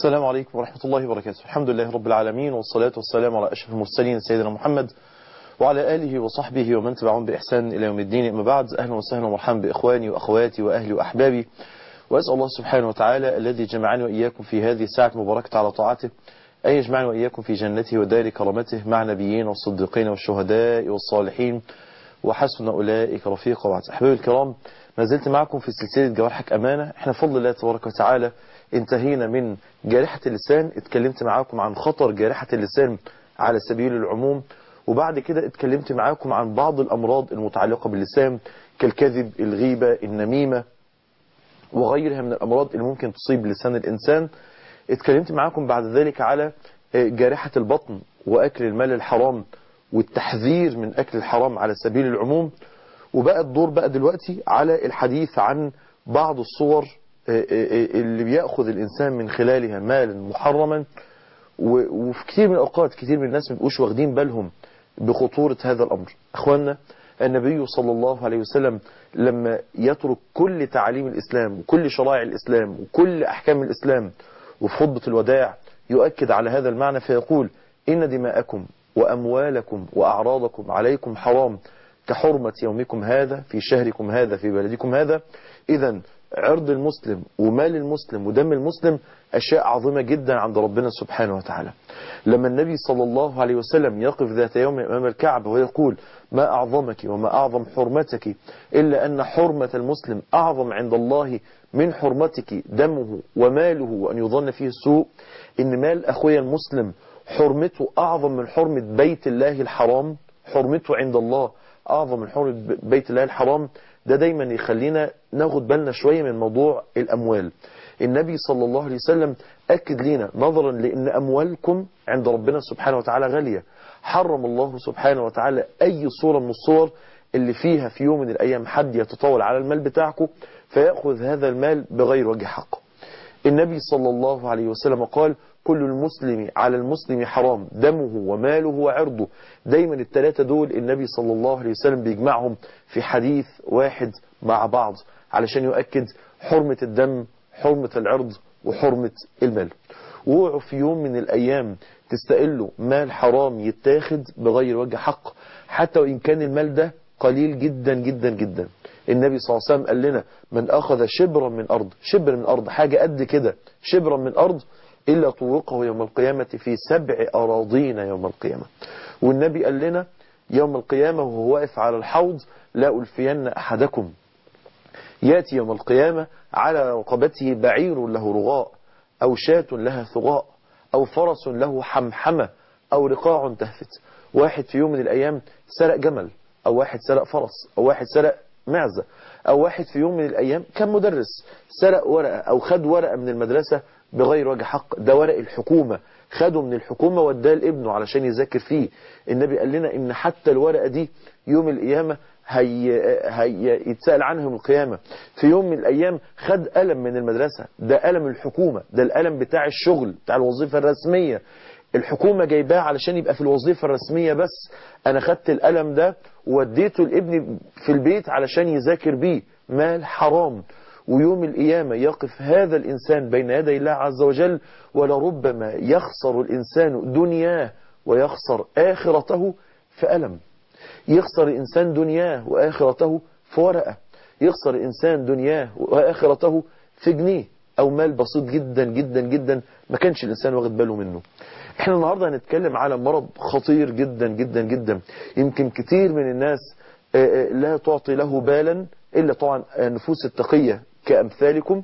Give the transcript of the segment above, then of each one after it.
السلام عليكم ورحمة الله وبركاته الحمد لله رب العالمين والصلاة والسلام على أشرف المرسلين سيدنا محمد وعلى آله وصحبه ومن تبعهم بإحسان إلى يوم الدين أما بعد أهلا وسهلا ومرحبا بإخواني وأخواتي وأهلي وأحبابي وأسأل الله سبحانه وتعالى الذي جمعني وإياكم في هذه الساعة المباركة على طاعته أن يجمعني وإياكم في جنته ودار كرامته مع نبيين والصديقين والشهداء والصالحين وحسن أولئك رفيقا وبعد أحبابي الكرام ما زلت معكم في سلسلة جوارحك أمانة احنا بفضل الله تبارك وتعالى انتهينا من جارحة اللسان اتكلمت معاكم عن خطر جارحة اللسان على سبيل العموم وبعد كده اتكلمت معاكم عن بعض الأمراض المتعلقة باللسان كالكذب الغيبة النميمة وغيرها من الأمراض اللي ممكن تصيب لسان الإنسان اتكلمت معاكم بعد ذلك على جارحة البطن وأكل المال الحرام والتحذير من أكل الحرام على سبيل العموم وبقى الدور بقى دلوقتي على الحديث عن بعض الصور اللي بيأخذ الإنسان من خلالها مالا محرما وفي كثير من الأوقات كثير من الناس ما بيبقوش واخدين بالهم بخطورة هذا الأمر أخواننا النبي صلى الله عليه وسلم لما يترك كل تعاليم الإسلام وكل شرائع الإسلام وكل أحكام الإسلام وفي خطبة الوداع يؤكد على هذا المعنى فيقول إن دماءكم وأموالكم وأعراضكم عليكم حرام كحرمة يومكم هذا في شهركم هذا في بلدكم هذا إذا عرض المسلم ومال المسلم ودم المسلم أشياء عظيمة جدا عند ربنا سبحانه وتعالى لما النبي صلى الله عليه وسلم يقف ذات يوم أمام الكعبة ويقول ما أعظمك وما أعظم حرمتك إلا أن حرمة المسلم أعظم عند الله من حرمتك دمه وماله وأن يظن فيه السوء إن مال أخويا المسلم حرمته أعظم من حرمة بيت الله الحرام حرمته عند الله أعظم من حرمة بيت الله الحرام ده دايما يخلينا ناخد بالنا شوية من موضوع الأموال النبي صلى الله عليه وسلم أكد لنا نظرا لأن أموالكم عند ربنا سبحانه وتعالى غالية حرم الله سبحانه وتعالى أي صورة من الصور اللي فيها في يوم من الأيام حد يتطاول على المال بتاعكم فيأخذ هذا المال بغير وجه حق النبي صلى الله عليه وسلم قال كل المسلم على المسلم حرام دمه وماله وعرضه دايما الثلاثة دول النبي صلى الله عليه وسلم بيجمعهم في حديث واحد مع بعض علشان يؤكد حرمة الدم حرمة العرض وحرمة المال ووقعوا في يوم من الأيام تستقلوا مال حرام يتاخد بغير وجه حق حتى وإن كان المال ده قليل جدا جدا جدا النبي صلى الله عليه وسلم قال لنا من أخذ شبرا من أرض شبر من أرض حاجة قد كده شبرا من أرض إلا طوقه يوم القيامة في سبع أراضين يوم القيامة والنبي قال لنا يوم القيامة وهو واقف على الحوض لا ألفين أحدكم يأتي يوم القيامة على رقبته بعير له رغاء أو شاة لها ثغاء أو فرس له حمحمة أو رقاع تهفت واحد في يوم من الأيام سرق جمل أو واحد سرق فرس أو واحد سرق معزة أو واحد في يوم من الأيام كان مدرس سرق ورقة أو خد ورقة من المدرسة بغير وجه حق ده ورق الحكومة خده من الحكومة واداه لابنه علشان يذاكر فيه النبي قال لنا ان حتى الورقة دي يوم القيامة هي هي يتسأل عنها يوم القيامة في يوم من الأيام خد قلم من المدرسة ده قلم الحكومة ده القلم بتاع الشغل بتاع الوظيفة الرسمية الحكومة جايباه علشان يبقى في الوظيفة الرسمية بس أنا خدت القلم ده ووديته لابني في البيت علشان يذاكر بيه مال حرام ويوم القيامة يقف هذا الإنسان بين يدي الله عز وجل ولربما يخسر الإنسان دنياه ويخسر آخرته في ألم يخسر الإنسان دنياه وآخرته في ورقة يخسر الإنسان دنياه وآخرته في جنيه أو مال بسيط جدا جدا جدا ما كانش الإنسان واخد باله منه احنا النهاردة هنتكلم على مرض خطير جدا جدا جدا يمكن كتير من الناس لا تعطي له بالا إلا طبعا النفوس التقية كأمثالكم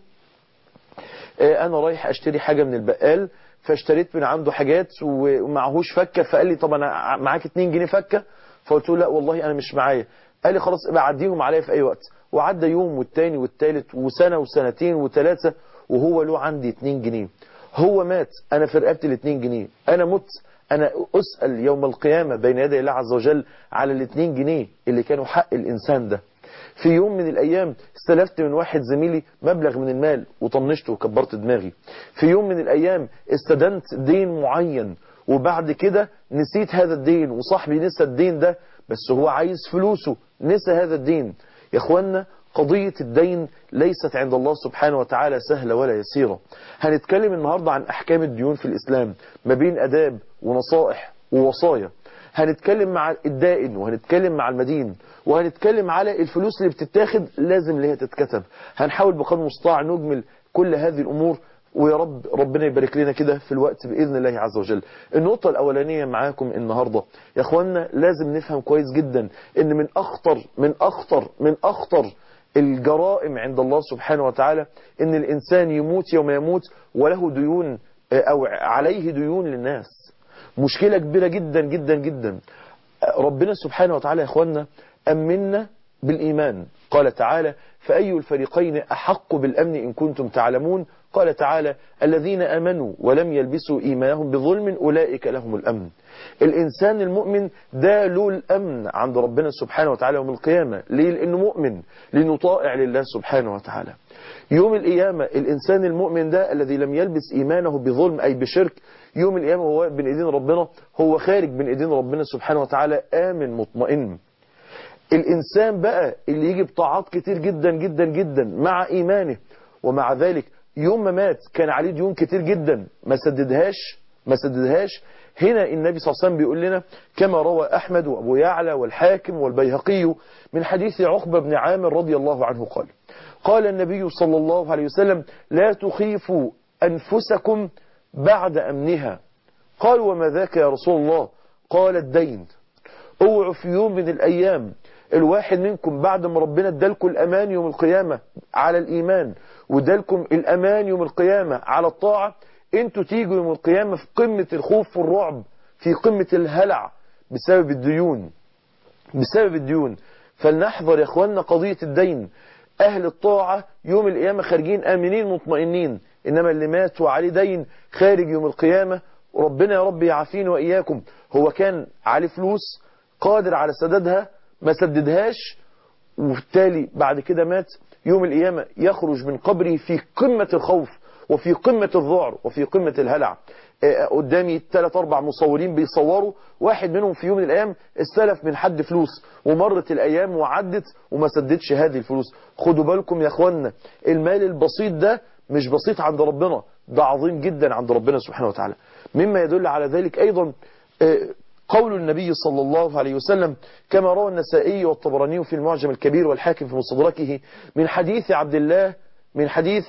أنا رايح أشتري حاجة من البقال فاشتريت من عنده حاجات ومعهوش فكة فقال لي طب أنا معاك 2 جنيه فكة فقلت له لا والله أنا مش معايا قال لي خلاص ابقى عديهم عليا في أي وقت وعدى يوم والتاني والتالت وسنة وسنتين وثلاثة وهو له عندي 2 جنيه هو مات أنا في رقبتي ال 2 جنيه أنا مت أنا أسأل يوم القيامة بين يدي الله عز وجل على ال 2 جنيه اللي كانوا حق الإنسان ده في يوم من الأيام استلفت من واحد زميلي مبلغ من المال وطنشته وكبرت دماغي في يوم من الأيام استدنت دين معين وبعد كده نسيت هذا الدين وصاحبي نسى الدين ده بس هو عايز فلوسه نسى هذا الدين يا اخوانا قضية الدين ليست عند الله سبحانه وتعالى سهلة ولا يسيرة هنتكلم النهاردة عن أحكام الديون في الإسلام ما بين أداب ونصائح ووصايا هنتكلم مع الدائن وهنتكلم مع المدين وهنتكلم على الفلوس اللي بتتاخد لازم اللي هي تتكتب هنحاول بقدر المستطاع نجمل كل هذه الأمور ويا رب ربنا يبارك لنا كده في الوقت بإذن الله عز وجل النقطة الأولانية معاكم النهاردة يا أخوانا لازم نفهم كويس جدا إن من أخطر من أخطر من أخطر الجرائم عند الله سبحانه وتعالى إن الإنسان يموت يوم يموت وله ديون أو عليه ديون للناس مشكلة كبيرة جدا جدا جدا ربنا سبحانه وتعالى يا أخوانا أمنا بالإيمان قال تعالى فأي الفريقين أحق بالأمن إن كنتم تعلمون قال تعالى الذين آمنوا ولم يلبسوا إيمانهم بظلم أولئك لهم الأمن الإنسان المؤمن ده له الأمن عند ربنا سبحانه وتعالى يوم القيامة ليه لأنه مؤمن لأنه طائع لله سبحانه وتعالى يوم القيامة الإنسان المؤمن ده الذي لم يلبس إيمانه بظلم أي بشرك يوم القيامة هو بين إيدين ربنا هو خارج من إيدين ربنا سبحانه وتعالى آمن مطمئن الإنسان بقى اللي يجي بطاعات كتير جدا جدا جدا مع إيمانه ومع ذلك يوم ما مات كان عليه ديون كتير جدا ما سددهاش ما سددهاش هنا النبي صلى الله عليه وسلم بيقول لنا كما روى أحمد وأبو يعلى والحاكم والبيهقي من حديث عقبة بن عامر رضي الله عنه قال قال النبي صلى الله عليه وسلم لا تخيفوا أنفسكم بعد أمنها قال وما ذاك يا رسول الله قال الدين اوعوا في يوم من الأيام الواحد منكم بعد ما ربنا ادالكم الأمان يوم القيامة على الإيمان وادالكم الأمان يوم القيامة على الطاعة انتوا تيجوا يوم القيامة في قمة الخوف والرعب في قمة الهلع بسبب الديون بسبب الديون فلنحذر يا اخواننا قضية الدين أهل الطاعة يوم القيامة خارجين آمنين مطمئنين إنما اللي مات وعليه دين خارج يوم القيامة وربنا يا رب يعافينا وإياكم هو كان عليه فلوس قادر على سددها ما سددهاش وبالتالي بعد كده مات يوم القيامة يخرج من قبره في قمة الخوف وفي قمة الذعر وفي قمة الهلع قدامي ثلاث أربع مصورين بيصوروا واحد منهم في يوم من الأيام استلف من حد فلوس ومرت الأيام وعدت وما سددش هذه الفلوس خدوا بالكم يا أخوانا المال البسيط ده مش بسيط عند ربنا ده عظيم جدا عند ربنا سبحانه وتعالى مما يدل على ذلك أيضا قول النبي صلى الله عليه وسلم كما روى النسائي والطبراني في المعجم الكبير والحاكم في مستدركه من حديث عبد الله من حديث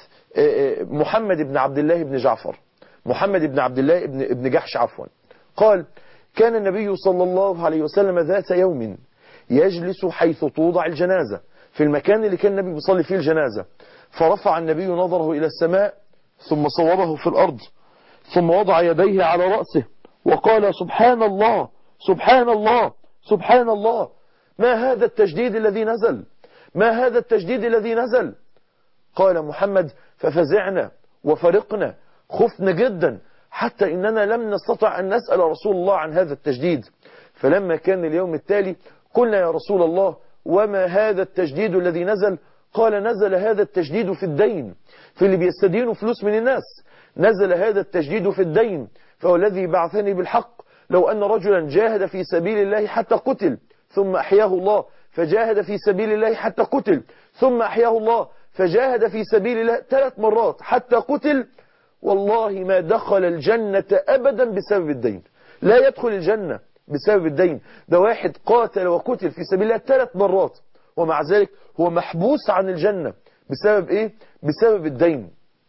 محمد بن عبد الله بن جعفر محمد بن عبد الله بن, بن جحش عفوا قال كان النبي صلى الله عليه وسلم ذات يوم يجلس حيث توضع الجنازة في المكان اللي كان النبي بيصلي فيه الجنازة فرفع النبي نظره إلى السماء ثم صوبه في الأرض ثم وضع يديه على رأسه وقال سبحان الله سبحان الله سبحان الله ما هذا التجديد الذي نزل ما هذا التجديد الذي نزل قال محمد ففزعنا وفرقنا خفنا جدا حتى إننا لم نستطع أن نسأل رسول الله عن هذا التجديد فلما كان اليوم التالي قلنا يا رسول الله وما هذا التجديد الذي نزل قال نزل هذا التجديد في الدين في اللي بيستدينوا فلوس من الناس نزل هذا التجديد في الدين فهو الذي بعثني بالحق لو أن رجلا جاهد في سبيل الله حتى قتل ثم أحياه الله فجاهد في سبيل الله حتى قتل ثم أحياه الله فجاهد في سبيل الله ثلاث مرات حتى قتل والله ما دخل الجنة أبدا بسبب الدين لا يدخل الجنة بسبب الدين ده واحد قاتل وقتل في سبيل الله ثلاث مرات ومع ذلك هو محبوس عن الجنة بسبب ايه بسبب الدين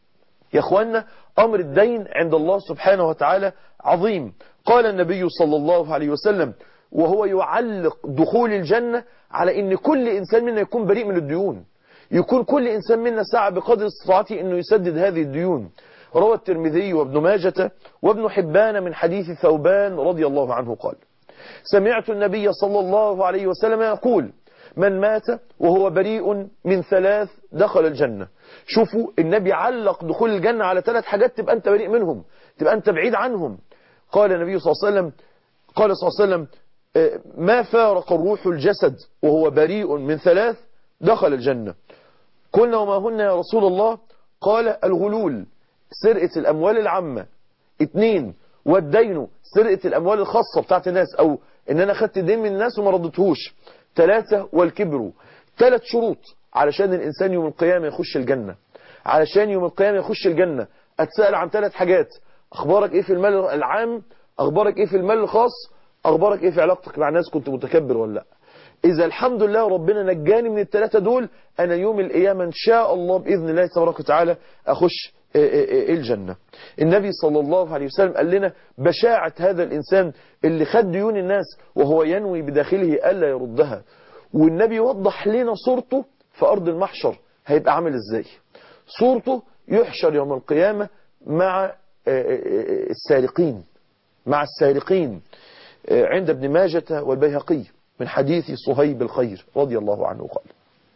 يا اخوانا امر الدين عند الله سبحانه وتعالى عظيم قال النبي صلى الله عليه وسلم وهو يعلق دخول الجنة على ان كل انسان منا يكون بريء من الديون يكون كل انسان منا سعى بقدر استطاعته انه يسدد هذه الديون روى الترمذي وابن ماجة وابن حبان من حديث ثوبان رضي الله عنه قال سمعت النبي صلى الله عليه وسلم يقول من مات وهو بريء من ثلاث دخل الجنة شوفوا النبي علق دخول الجنة على ثلاث حاجات تبقى أنت بريء منهم تبقى أنت بعيد عنهم قال النبي صلى الله عليه وسلم قال صلى الله عليه وسلم ما فارق الروح الجسد وهو بريء من ثلاث دخل الجنة قلنا وما هن يا رسول الله قال الغلول سرقة الأموال العامة اتنين والدين سرقة الأموال الخاصة بتاعت الناس أو إن أنا خدت دين من الناس وما ردتهوش ثلاثة والكبر ثلاث شروط علشان الإنسان يوم القيامة يخش الجنة علشان يوم القيامة يخش الجنة أتسأل عن ثلاث حاجات أخبارك إيه في المال العام أخبارك إيه في المال الخاص أخبارك إيه في علاقتك مع الناس كنت متكبر ولا لا إذا الحمد لله ربنا نجاني من الثلاثة دول أنا يوم القيامة إن شاء الله بإذن الله تبارك وتعالى أخش الجنة النبي صلى الله عليه وسلم قال لنا بشاعة هذا الإنسان اللي خد ديون الناس وهو ينوي بداخله ألا يردها والنبي وضح لنا صورته في أرض المحشر هيبقى عامل إزاي صورته يحشر يوم القيامة مع السارقين مع السارقين عند ابن ماجة والبيهقي من حديث صهيب الخير رضي الله عنه قال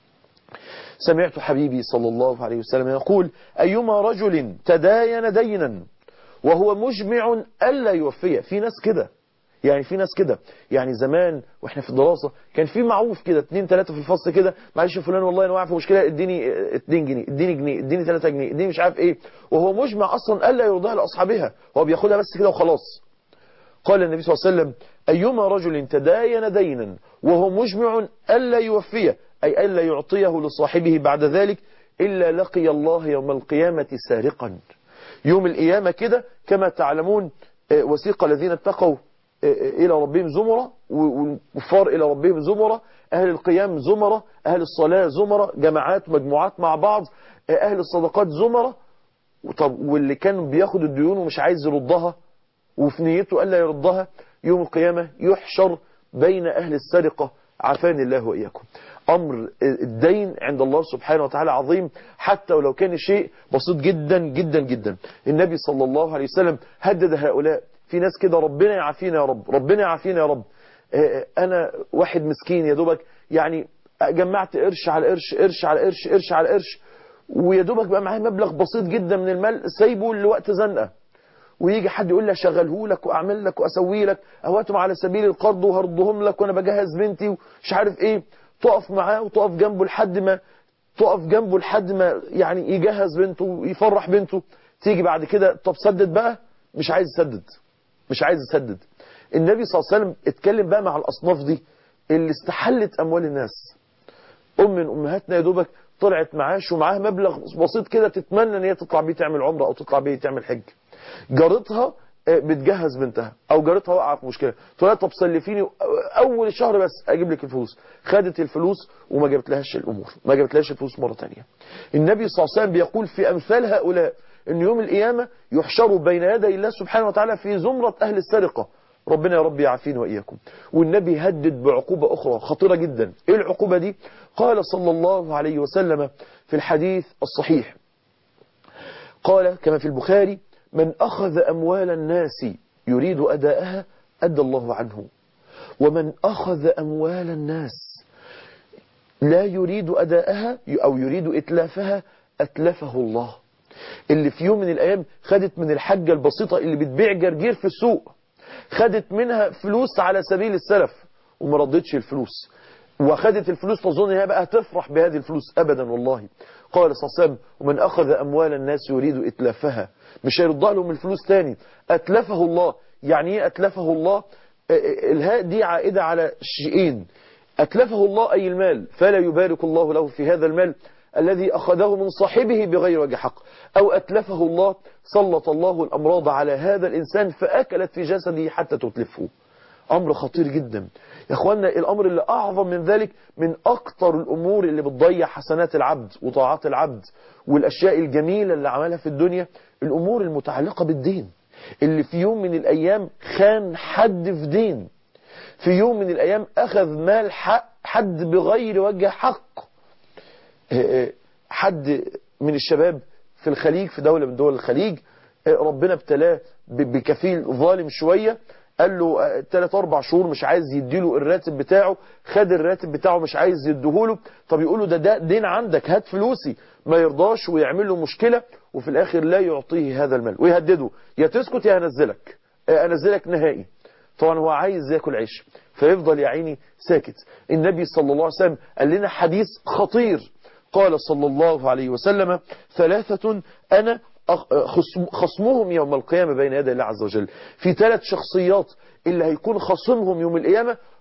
سمعت حبيبي صلى الله عليه وسلم يقول أيما رجل تداين دينا وهو مجمع ألا يوفيه في ناس كده يعني في ناس كده يعني زمان واحنا في الدراسة كان في معروف كده اتنين تلاتة في الفصل كده معلش يا فلان والله انا واقع في مشكلة اديني اتنين جنيه اديني جنيه اديني تلاتة جنيه اديني مش عارف ايه وهو مجمع اصلا ألا يرضاها لأصحابها هو بياخدها بس كده وخلاص قال النبي صلى الله عليه وسلم أيما رجل تداين دينا وهو مجمع ألا يوفيه أي ألا يعطيه لصاحبه بعد ذلك إلا لقي الله يوم القيامة سارقا يوم القيامة كده كما تعلمون وسيق الذين اتقوا إلى ربهم زمرة والكفار إلى ربهم زمرة أهل القيام زمرة أهل الصلاة زمرة جماعات مجموعات مع بعض أهل الصدقات زمرة طب واللي كان بياخد الديون ومش عايز يردها وفي نيته ألا يردها يوم القيامة يحشر بين أهل السرقة عافاني الله وإياكم أمر الدين عند الله سبحانه وتعالى عظيم حتى ولو كان شيء بسيط جدا جدا جدا النبي صلى الله عليه وسلم هدد هؤلاء في ناس كده ربنا يعافينا يا رب ربنا يعافينا يا رب أنا واحد مسكين يا دوبك يعني جمعت قرش على قرش قرش على قرش قرش على قرش ويا دوبك بقى معايا مبلغ بسيط جدا من المال سايبه لوقت زنقه ويجي حد يقول لي اشغله لك واعمل لك واسوي لك اهواتهم على سبيل القرض وهردهم لك وانا بجهز بنتي ومش عارف ايه تقف معاه وتقف جنبه لحد ما تقف جنبه لحد ما يعني يجهز بنته ويفرح بنته تيجي بعد كده طب سدد بقى مش عايز يسدد مش عايز يسدد النبي صلى الله عليه وسلم اتكلم بقى مع الاصناف دي اللي استحلت اموال الناس ام من امهاتنا يا دوبك طلعت معاش ومعاها مبلغ بسيط كده تتمنى ان هي تطلع بيه تعمل عمره او تطلع بيه تعمل حج جارتها بتجهز بنتها او جارتها واقعه في مشكله تقول لها طب سلفيني اول الشهر بس اجيب لك الفلوس خدت الفلوس وما جابت لهاش الامور ما جابت لهاش الفلوس مره ثانيه النبي صلى الله عليه وسلم بيقول في امثال هؤلاء ان يوم القيامه يحشروا بين يدي الله سبحانه وتعالى في زمره اهل السرقه ربنا يا رب يعافينا واياكم والنبي هدد بعقوبه اخرى خطيره جدا ايه العقوبه دي قال صلى الله عليه وسلم في الحديث الصحيح قال كما في البخاري من أخذ أموال الناس يريد أداءها أدى الله عنه ومن أخذ أموال الناس لا يريد أداءها أو يريد إتلافها أتلفه الله اللي في يوم من الأيام خدت من الحاجة البسيطة اللي بتبيع جرجير في السوق خدت منها فلوس على سبيل السلف وما ردتش الفلوس وخدت الفلوس تظن هي بقى تفرح بهذه الفلوس أبدا والله قال صلى الله عليه وسلم ومن أخذ أموال الناس يريد إتلافها مش هيرضى لهم الفلوس تاني أتلفه الله يعني ايه أتلفه الله الهاء دي عائدة على شيئين أتلفه الله أي المال فلا يبارك الله له في هذا المال الذي أخذه من صاحبه بغير وجه حق أو أتلفه الله سلط الله الأمراض على هذا الإنسان فأكلت في جسده حتى تتلفه أمر خطير جدا يا أخوانا الأمر اللي أعظم من ذلك من أكتر الأمور اللي بتضيع حسنات العبد وطاعات العبد والأشياء الجميلة اللي عملها في الدنيا الأمور المتعلقة بالدين اللي في يوم من الأيام خان حد في دين في يوم من الأيام أخذ مال حق حد بغير وجه حق حد من الشباب في الخليج في دولة من دول الخليج ربنا ابتلاه بكفيل ظالم شوية قال له 3 4 شهور مش عايز يديله الراتب بتاعه خد الراتب بتاعه مش عايز يديهوله طب يقول له ده ده دين عندك هات فلوسي ما يرضاش ويعمل له مشكلة وفي الاخر لا يعطيه هذا المال ويهدده يا تسكت يا هنزلك انزلك نهائي طبعا هو عايز ياكل عيش فيفضل يا عيني ساكت النبي صلى الله عليه وسلم قال لنا حديث خطير قال صلى الله عليه وسلم ثلاثة أنا خصمهم يوم القيامة بين يدي الله عز وجل في ثلاث شخصيات اللي هيكون خصمهم يوم القيامة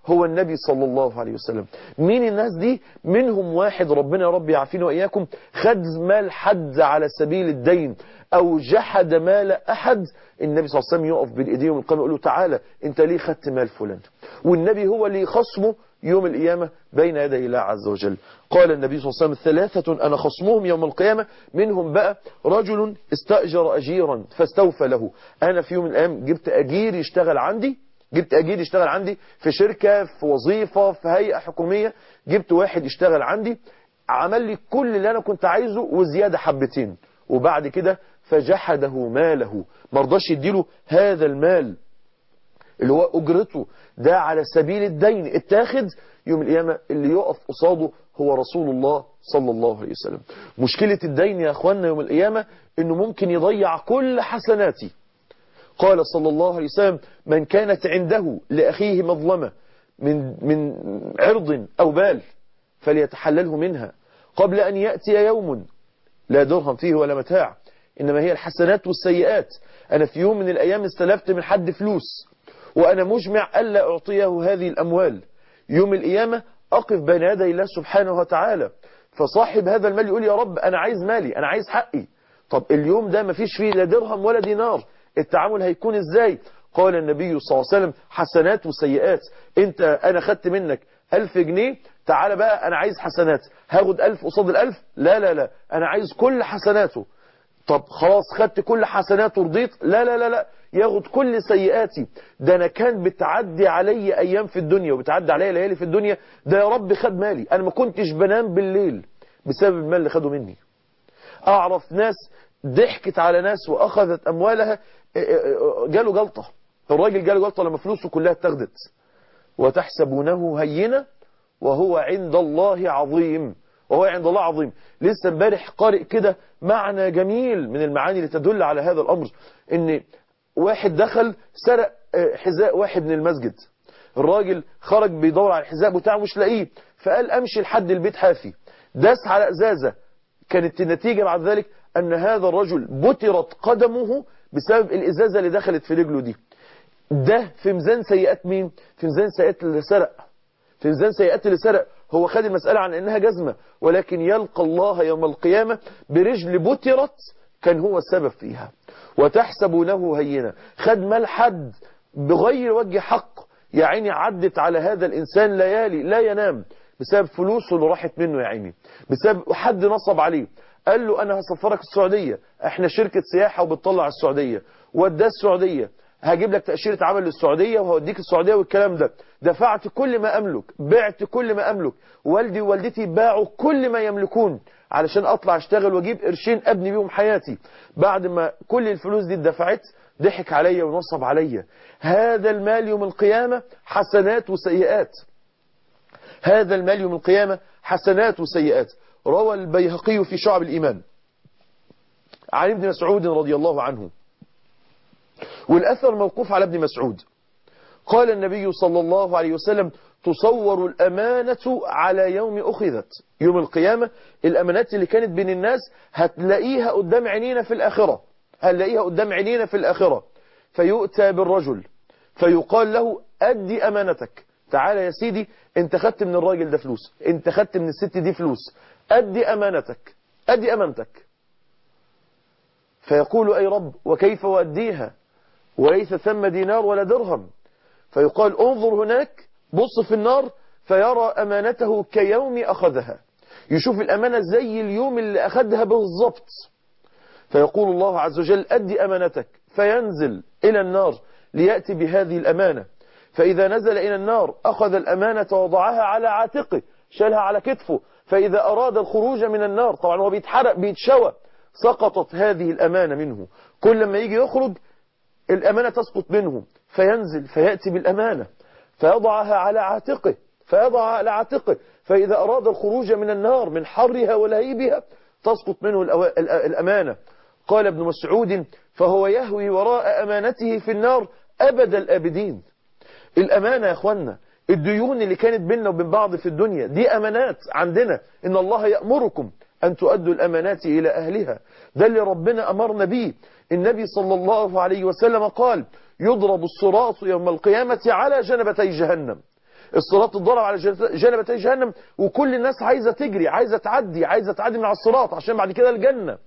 هو النبي صلى الله عليه وسلم مين الناس دي منهم واحد ربنا يا رب يعافينا وإياكم خد مال حد على سبيل الدين أو جحد مال أحد النبي صلى الله عليه وسلم يقف بالإيدين يوم القيامة يقول له تعالى أنت ليه خدت مال فلان والنبي هو اللي خصمه يوم القيامة بين يدي الله عز وجل قال النبي صلى الله عليه وسلم ثلاثة أنا خصمهم يوم القيامة منهم بقى رجل استأجر أجيرا فاستوفى له أنا في يوم من الأيام جبت أجير يشتغل عندي جبت أجير يشتغل عندي في شركة في وظيفة في هيئة حكومية جبت واحد يشتغل عندي عمل لي كل اللي أنا كنت عايزه وزيادة حبتين وبعد كده فجحده ماله مرضاش يديله هذا المال اللي هو أجرته ده على سبيل الدين اتاخد يوم القيامة اللي يقف قصاده هو رسول الله صلى الله عليه وسلم مشكلة الدين يا أخوانا يوم القيامة إنه ممكن يضيع كل حسناتي قال صلى الله عليه وسلم من كانت عنده لأخيه مظلمة من, من عرض أو بال فليتحلله منها قبل أن يأتي يوم لا درهم فيه ولا متاع إنما هي الحسنات والسيئات أنا في يوم من الأيام استلفت من حد فلوس وأنا مجمع ألا أعطيه هذه الأموال يوم القيامة أقف بين يدي الله سبحانه وتعالى فصاحب هذا المال يقول يا رب أنا عايز مالي أنا عايز حقي طب اليوم ده مفيش فيه لا درهم ولا دينار التعامل هيكون إزاي قال النبي صلى الله عليه وسلم حسنات وسيئات انت أنا خدت منك ألف جنيه تعالى بقى أنا عايز حسنات هاخد ألف قصاد الألف لا لا لا أنا عايز كل حسناته طب خلاص خدت كل حسناته ورضيت لا لا لا لا ياخد كل سيئاتي ده انا كان بتعدي علي ايام في الدنيا وبتعدي علي ليالي في الدنيا ده يا رب خد مالي انا ما كنتش بنام بالليل بسبب المال اللي خده مني اعرف ناس ضحكت على ناس واخذت اموالها جاله جلطة الراجل جاله جلطة لما فلوسه كلها اتاخدت وتحسبونه هينة وهو عند الله عظيم وهو عند الله عظيم لسه امبارح قارئ كده معنى جميل من المعاني اللي تدل على هذا الأمر ان واحد دخل سرق حذاء واحد من المسجد الراجل خرج بيدور على الحذاء بتاعه مش لاقيه فقال امشي لحد البيت حافي داس على ازازة كانت النتيجة بعد ذلك ان هذا الرجل بترت قدمه بسبب الازازة اللي دخلت في رجله دي ده في ميزان سيئات مين في ميزان سيئات اللي سرق في ميزان سيئات اللي سرق هو خد المسألة عن انها جزمة ولكن يلقى الله يوم القيامة برجل بترت كان هو السبب فيها وتحسبونه هينا خد مال حد بغير وجه حق يا عيني عدت على هذا الإنسان ليالي لا ينام بسبب فلوسه اللي راحت منه يا عيني بسبب حد نصب عليه قال له أنا هسفرك السعودية احنا شركة سياحة وبتطلع السعودية وداه السعودية هجيب لك تأشيرة عمل للسعودية وهوديك السعودية والكلام ده دفعت كل ما أملك بعت كل ما أملك والدي ووالدتي باعوا كل ما يملكون علشان أطلع أشتغل وأجيب قرشين أبني بيهم حياتي بعد ما كل الفلوس دي اتدفعت ضحك عليا ونصب عليا هذا المال يوم القيامة حسنات وسيئات هذا المال يوم القيامة حسنات وسيئات روى البيهقي في شعب الإيمان عن ابن مسعود رضي الله عنه والأثر موقوف على ابن مسعود قال النبي صلى الله عليه وسلم تصور الأمانة على يوم أخذت يوم القيامة الأمانات اللي كانت بين الناس هتلاقيها قدام عينينا في الآخرة هنلاقيها قدام عينينا في الآخرة فيؤتى بالرجل فيقال له أدي أمانتك تعالى يا سيدي انت خدت من الراجل ده فلوس انت خدت من الست دي فلوس أدي أمانتك أدي أمانتك فيقول أي رب وكيف أؤديها وليس ثم دينار ولا درهم فيقال انظر هناك بص في النار فيرى أمانته كيوم أخذها يشوف الأمانة زي اليوم اللي أخذها بالضبط فيقول الله عز وجل أدي أمانتك فينزل إلى النار ليأتي بهذه الأمانة فإذا نزل إلى النار أخذ الأمانة ووضعها على عاتقه شالها على كتفه فإذا أراد الخروج من النار طبعا هو بيتحرق بيتشوى سقطت هذه الأمانة منه كل ما يجي يخرج الأمانة تسقط منه فينزل فيأتي بالأمانة فيضعها على عاتقه فيضعها على عاتقه فإذا أراد الخروج من النار من حرها ولهيبها تسقط منه الأمانة قال ابن مسعود فهو يهوي وراء أمانته في النار أبد الآبدين الأمانة يا أخوانا الديون اللي كانت بيننا وبين بعض في الدنيا دي أمانات عندنا إن الله يأمركم أن تؤدوا الأمانات إلى أهلها ده اللي ربنا أمرنا به النبي صلى الله عليه وسلم قال يضرب الصراط يوم القيامة على جنبتي جهنم الصراط اتضرب على جنبتي جهنم وكل الناس عايزة تجري عايزة تعدي عايزة تعدي من على الصراط عشان بعد كده الجنة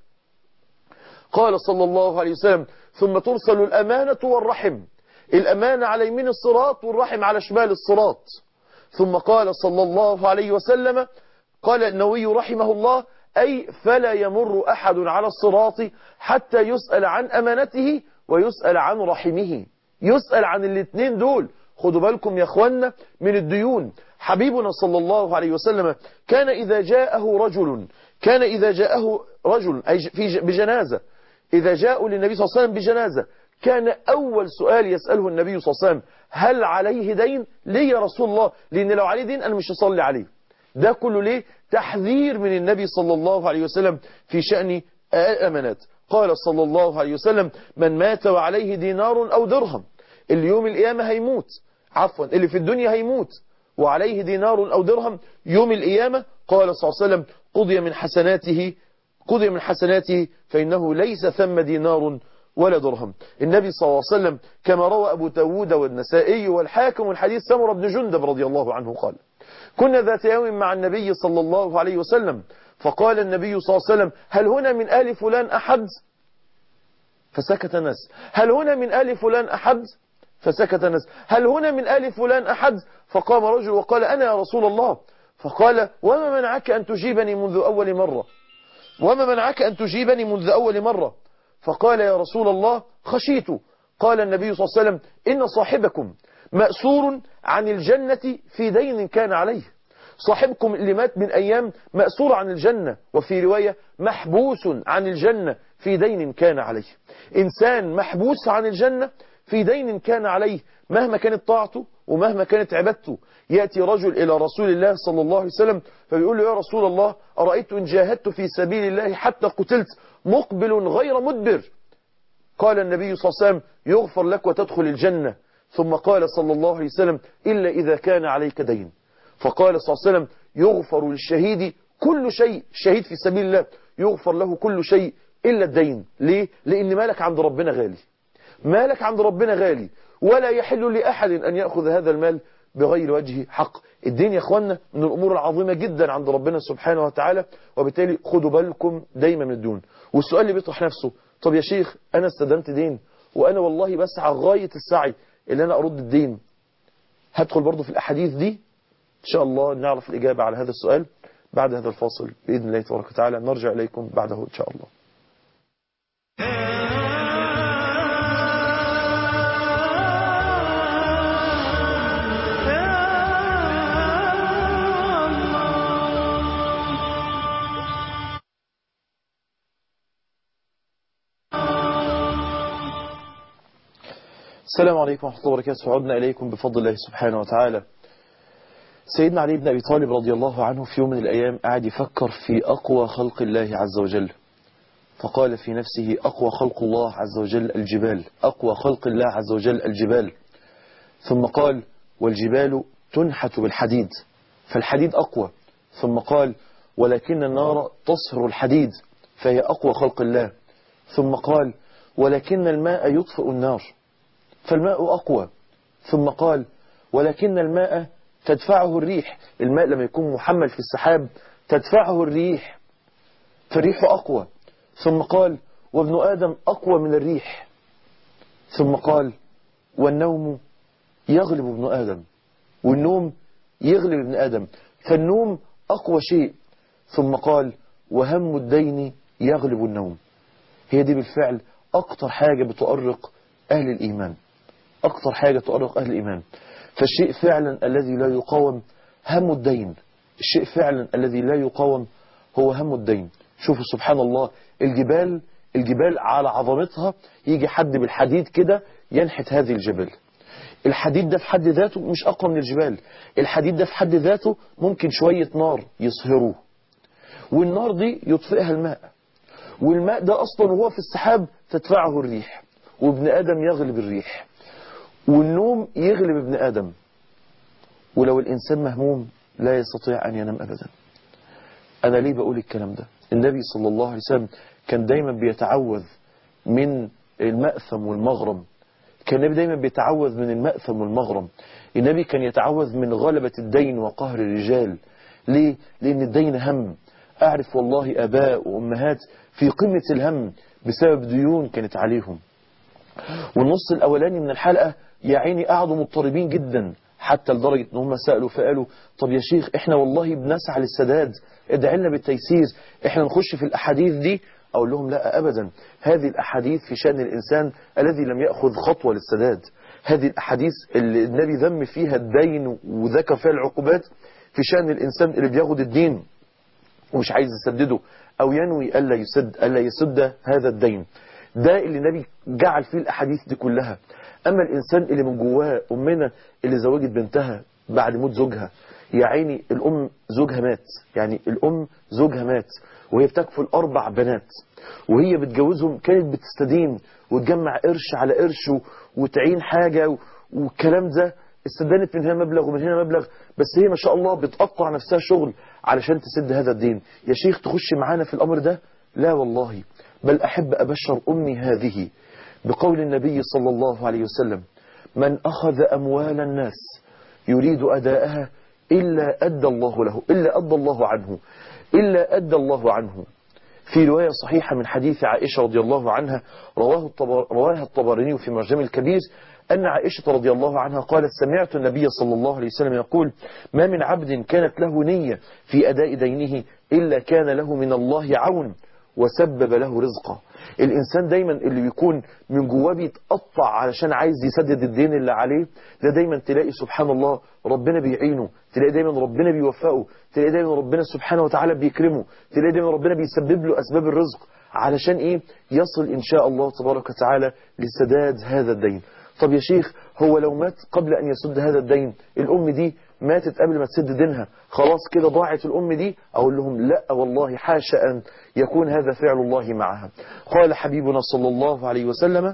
قال صلى الله عليه وسلم ثم ترسل الأمانة والرحم الأمانة على يمين الصراط والرحم على شمال الصراط ثم قال صلى الله عليه وسلم قال النووي رحمه الله أي فلا يمر أحد على الصراط حتى يسأل عن أمانته ويسأل عن رحمه يسأل عن الاثنين دول خدوا بالكم يا أخوانا من الديون حبيبنا صلى الله عليه وسلم كان إذا جاءه رجل كان إذا جاءه رجل أي في بجنازة إذا جاءوا للنبي صلى الله عليه وسلم بجنازة كان أول سؤال يسأله النبي صلى الله عليه وسلم هل عليه دين ليه يا رسول الله لأن لو عليه دين أنا مش هصلي عليه ده كله ليه تحذير من النبي صلى الله عليه وسلم في شأن الأمانات قال صلى الله عليه وسلم من مات وعليه دينار أو درهم اليوم القيامة هيموت عفوا اللي في الدنيا هيموت وعليه دينار أو درهم يوم القيامة قال صلى الله عليه وسلم قضي من حسناته قضي من حسناته فإنه ليس ثم دينار ولا درهم النبي صلى الله عليه وسلم كما روى أبو داود والنسائي والحاكم والحديث سمر بن جندب رضي الله عنه قال كنا ذات يوم مع النبي صلى الله عليه وسلم فقال النبي صلى الله عليه وسلم هل هنا من آل فلان أحد فسكت الناس هل هنا من آل فلان أحد فسكت الناس هل هنا من آل فلان أحد فقام رجل وقال أنا يا رسول الله فقال وما منعك أن تجيبني منذ أول مرة وما منعك أن تجيبني منذ أول مرة فقال يا رسول الله خشيت قال النبي صلى الله عليه وسلم إن صاحبكم مأسور عن الجنة في دين كان عليه صاحبكم اللي مات من أيام مأسور عن الجنة وفي رواية محبوس عن الجنة في دين كان عليه إنسان محبوس عن الجنة في دين كان عليه مهما كانت طاعته ومهما كانت عبادته يأتي رجل إلى رسول الله صلى الله عليه وسلم فبيقول له يا رسول الله أرأيت إن جاهدت في سبيل الله حتى قتلت مقبل غير مدبر قال النبي صلى الله عليه وسلم يغفر لك وتدخل الجنة ثم قال صلى الله عليه وسلم إلا إذا كان عليك دين فقال صلى الله عليه وسلم يغفر للشهيد كل شيء الشهيد في سبيل الله يغفر له كل شيء إلا الدين ليه؟ لأن مالك عند ربنا غالي مالك عند ربنا غالي ولا يحل لأحد أن يأخذ هذا المال بغير وجه حق الدين يا اخوانا من الأمور العظيمة جدا عند ربنا سبحانه وتعالى وبالتالي خدوا بالكم دايما من الدون والسؤال اللي بيطرح نفسه طب يا شيخ أنا استدنت دين وأنا والله بسعى غاية السعي اللي أنا أرد الدين هدخل برضو في الأحاديث دي إن شاء الله نعرف الإجابة على هذا السؤال بعد هذا الفاصل بإذن الله تبارك وتعالى نرجع إليكم بعده إن شاء الله السلام عليكم ورحمة الله وبركاته عدنا إليكم بفضل الله سبحانه وتعالى سيدنا علي بن أبي طالب رضي الله عنه في يوم من الأيام قاعد يفكر في أقوى خلق الله عز وجل فقال في نفسه أقوى خلق الله عز وجل الجبال أقوى خلق الله عز وجل الجبال ثم قال والجبال تنحت بالحديد فالحديد أقوى ثم قال ولكن النار تصهر الحديد فهي أقوى خلق الله ثم قال ولكن الماء يطفئ النار فالماء أقوى ثم قال ولكن الماء تدفعه الريح الماء لما يكون محمل في السحاب تدفعه الريح فالريح أقوى ثم قال وابن آدم أقوى من الريح ثم قال والنوم يغلب ابن آدم والنوم يغلب ابن آدم فالنوم أقوى شيء ثم قال وهم الدين يغلب النوم هي دي بالفعل أكتر حاجة بتؤرق أهل الإيمان أكتر حاجة تؤرق أهل الإيمان فالشيء فعلا الذي لا يقاوم هم الدين الشيء فعلا الذي لا يقاوم هو هم الدين شوفوا سبحان الله الجبال الجبال على عظمتها يجي حد بالحديد كده ينحت هذه الجبال الحديد ده في حد ذاته مش أقوى من الجبال الحديد ده في حد ذاته ممكن شوية نار يصهروه والنار دي يطفئها الماء والماء ده أصلا وهو في السحاب تدفعه الريح وابن آدم يغلب الريح والنوم يغلب ابن آدم ولو الإنسان مهموم لا يستطيع أن ينام أبدا أنا ليه بقول الكلام ده النبي صلى الله عليه وسلم كان دايما بيتعوذ من المأثم والمغرم كان النبي دايما بيتعوذ من المأثم والمغرم النبي كان يتعوذ من غلبة الدين وقهر الرجال ليه؟ لأن الدين هم أعرف والله أباء وأمهات في قمة الهم بسبب ديون كانت عليهم والنص الأولاني من الحلقة يا عيني قعدوا مضطربين جدا حتى لدرجة ان هم سألوا فقالوا طب يا شيخ احنا والله بنسعى للسداد ادعي لنا بالتيسير احنا نخش في الأحاديث دي أقول لهم لا أبدا هذه الأحاديث في شأن الإنسان الذي لم يأخذ خطوة للسداد هذه الأحاديث اللي النبي ذم فيها الدين وذكر فيها العقوبات في شأن الإنسان اللي بياخد الدين ومش عايز يسدده أو ينوي ألا يسد ألا يسد هذا الدين ده اللي النبي جعل فيه الأحاديث دي كلها أما الإنسان اللي من جواه أمنا اللي زوجت بنتها بعد موت زوجها يا عيني الأم زوجها مات يعني الأم زوجها مات وهي بتكفل أربع بنات وهي بتجوزهم كانت بتستدين وتجمع قرش على قرش وتعين حاجة والكلام ده استدانت من هنا مبلغ ومن هنا مبلغ بس هي ما شاء الله بتقطع نفسها شغل علشان تسد هذا الدين يا شيخ تخش معانا في الأمر ده لا والله بل أحب أبشر أمي هذه بقول النبي صلى الله عليه وسلم من أخذ أموال الناس يريد أداءها إلا أدى الله له إلا أدى الله عنه إلا أدى الله عنه في رواية صحيحة من حديث عائشة رضي الله عنها رواه الطبر رواها الطبراني في معجم الكبير أن عائشة رضي الله عنها قالت سمعت النبي صلى الله عليه وسلم يقول ما من عبد كانت له نية في أداء دينه إلا كان له من الله عون وسبب له رزقه الإنسان دايما اللي بيكون من جواه بيتقطع علشان عايز يسدد الدين اللي عليه ده دايما تلاقي سبحان الله ربنا بيعينه تلاقي دايما ربنا بيوفقه تلاقي دايما ربنا سبحانه وتعالى بيكرمه تلاقي دايما ربنا بيسبب له أسباب الرزق علشان إيه يصل إن شاء الله تبارك وتعالى لسداد هذا الدين طب يا شيخ هو لو مات قبل أن يسد هذا الدين الأم دي ماتت قبل ما تسد دينها خلاص كده ضاعت الأم دي أقول لهم لا والله حاشا أن يكون هذا فعل الله معها قال حبيبنا صلى الله عليه وسلم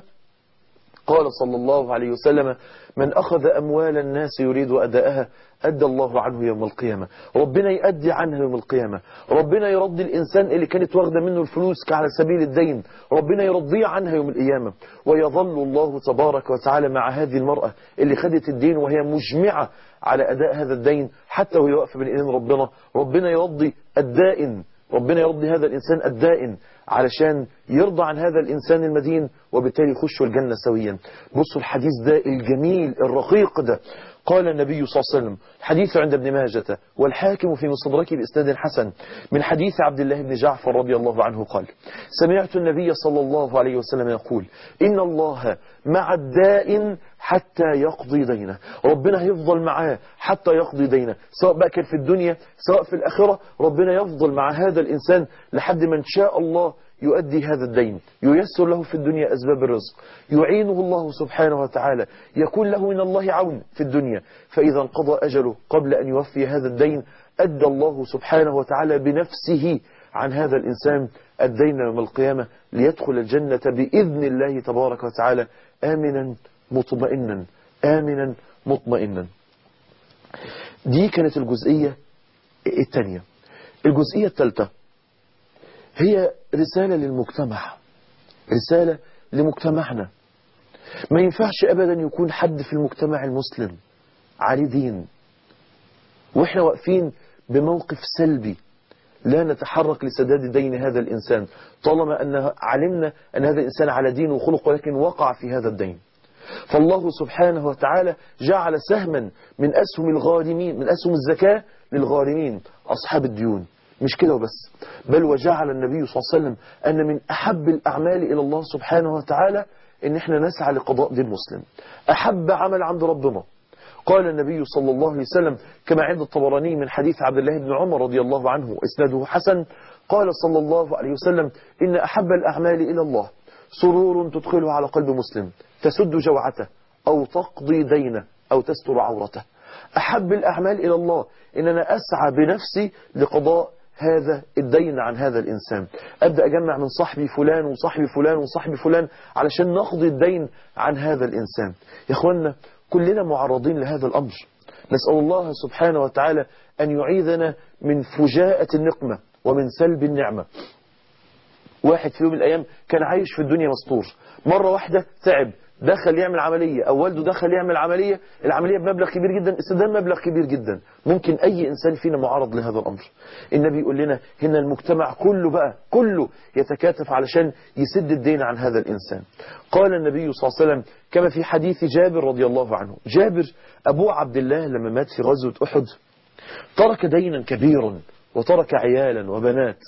قال صلى الله عليه وسلم من أخذ أموال الناس يريد أداءها أدى الله عنه يوم القيامة ربنا يأدي عنها يوم القيامة ربنا يرضي الإنسان اللي كانت واخدة منه الفلوس على سبيل الدين ربنا يرضيه عنها يوم القيامة ويظل الله تبارك وتعالى مع هذه المرأة اللي خدت الدين وهي مجمعة على أداء هذا الدين حتى وهي واقفة بين إيدين ربنا ربنا يرضي الدائن ربنا يرضي هذا الإنسان الدائن علشان يرضى عن هذا الإنسان المدين وبالتالي يخشوا الجنة سويا بصوا الحديث ده الجميل الرقيق ده قال النبي صلى الله عليه وسلم حديث عند ابن ماجة والحاكم في مصدرك بإسناد حسن من حديث عبد الله بن جعفر رضي الله عنه قال سمعت النبي صلى الله عليه وسلم يقول إن الله مع الدائن حتى يقضي دينه ربنا هيفضل معاه حتى يقضي دينه سواء بقى كان في الدنيا سواء في الآخرة ربنا يفضل مع هذا الإنسان لحد ما إن شاء الله يؤدي هذا الدين ييسر له في الدنيا أسباب الرزق يعينه الله سبحانه وتعالى يكون له من الله عون في الدنيا فإذا انقضى أجله قبل أن يوفي هذا الدين أدى الله سبحانه وتعالى بنفسه عن هذا الإنسان الدين يوم القيامة ليدخل الجنة بإذن الله تبارك وتعالى آمنا مطمئنا آمنا مطمئنا دي كانت الجزئية الثانية الجزئية الثالثة هي رسالة للمجتمع رسالة لمجتمعنا ما ينفعش أبدا يكون حد في المجتمع المسلم عليه دين وإحنا واقفين بموقف سلبي لا نتحرك لسداد دين هذا الإنسان طالما أن علمنا أن هذا الإنسان على دين وخلق ولكن وقع في هذا الدين فالله سبحانه وتعالى جعل سهما من أسهم الغارمين من أسهم الزكاة للغارمين أصحاب الديون مش كده وبس بل وجعل النبي صلى الله عليه وسلم أن من أحب الأعمال إلى الله سبحانه وتعالى إن احنا نسعى لقضاء دين مسلم أحب عمل عند ربنا قال النبي صلى الله عليه وسلم كما عند الطبراني من حديث عبد الله بن عمر رضي الله عنه إسناده حسن قال صلى الله عليه وسلم إن أحب الأعمال إلى الله سرور تدخله على قلب مسلم تسد جوعته أو تقضي دينه أو تستر عورته أحب الأعمال إلى الله إن أنا أسعى بنفسي لقضاء هذا الدين عن هذا الإنسان أبدأ أجمع من صاحبي فلان وصاحبي فلان وصاحبي فلان علشان نقضي الدين عن هذا الإنسان يا أخوانا كلنا معرضين لهذا الأمر نسأل الله سبحانه وتعالى أن يعيذنا من فجاءة النقمة ومن سلب النعمة واحد في يوم من الأيام كان عايش في الدنيا مستور مرة واحدة تعب دخل يعمل عملية أو والده دخل يعمل عملية العملية بمبلغ كبير جدا السداد مبلغ كبير جدا ممكن أي إنسان فينا معرض لهذا الأمر النبي يقول لنا هنا المجتمع كله بقى كله يتكاتف علشان يسد الدين عن هذا الإنسان قال النبي صلى الله عليه وسلم كما في حديث جابر رضي الله عنه جابر أبو عبد الله لما مات في غزوة أحد ترك دينا كبيرا وترك عيالا وبنات